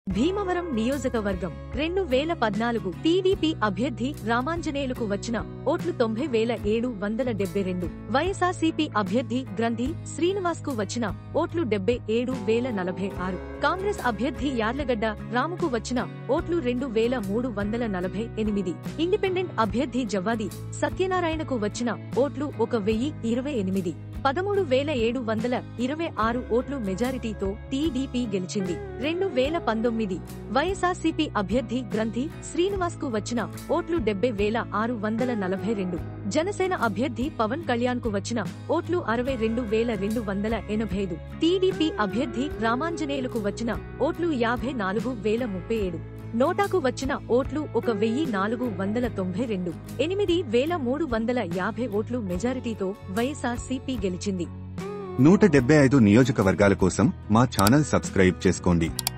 భీమవరం నియోజకవర్గం రెండు వేల పద్నాలుగు టీడీపీ అభ్యర్థి రామాంజనేయులకు వచ్చిన ఓట్లు తొంభై వేల ఏడు వందల డెబ్బై రెండు వైఎస్ఆర్సీపీ అభ్యర్థి గ్రంథి శ్రీనివాస్ కు వచ్చిన ఓట్లు డెబ్బై ఏడు వేల నలభై ఆరు కాంగ్రెస్ అభ్యర్థి యార్లగడ్డ రాముకు వచ్చిన ఓట్లు రెండు వేల మూడు వందల నలభై ఎనిమిది ఇండిపెండెంట్ అభ్యర్థి జవ్వాది సత్యనారాయణకు వచ్చిన ఓట్లు ఒక వెయ్యి ఇరవై ఎనిమిది పదమూడు వేల ఏడు వందల ఇరవై ఆరు ఓట్లు మెజారిటీతో టీడీపీ గెలిచింది రెండు వేల పంతొమ్మిది వైఎస్ఆర్సీపీ అభ్యర్థి గ్రంథి శ్రీనివాస్ కు వచ్చిన ఓట్లు డెబ్బై వేల ఆరు వందల నలభై రెండు జనసేన అభ్యర్థి పవన్ కళ్యాణ్ కు వచ్చిన ఓట్లు అరవై రెండు వేల రెండు వందల ఎనభై ఐదు టీడీపీ అభ్యర్థి రామాంజనేయులకు వచ్చిన ఓట్లు యాభై నాలుగు వేల ముప్పై ఏడు నోటాకు వచ్చిన ఓట్లు ఒక వెయ్యి నాలుగు వందల తొంభై రెండు ఎనిమిది వేల మూడు వందల యాభై ఓట్లు మెజారిటీతో వైఎస్ఆర్ సిపి గెలిచింది నూట డెబ్బై ఐదు నియోజకవర్గాల కోసం మా ఛానల్ సబ్స్క్రైబ్ చేసుకోండి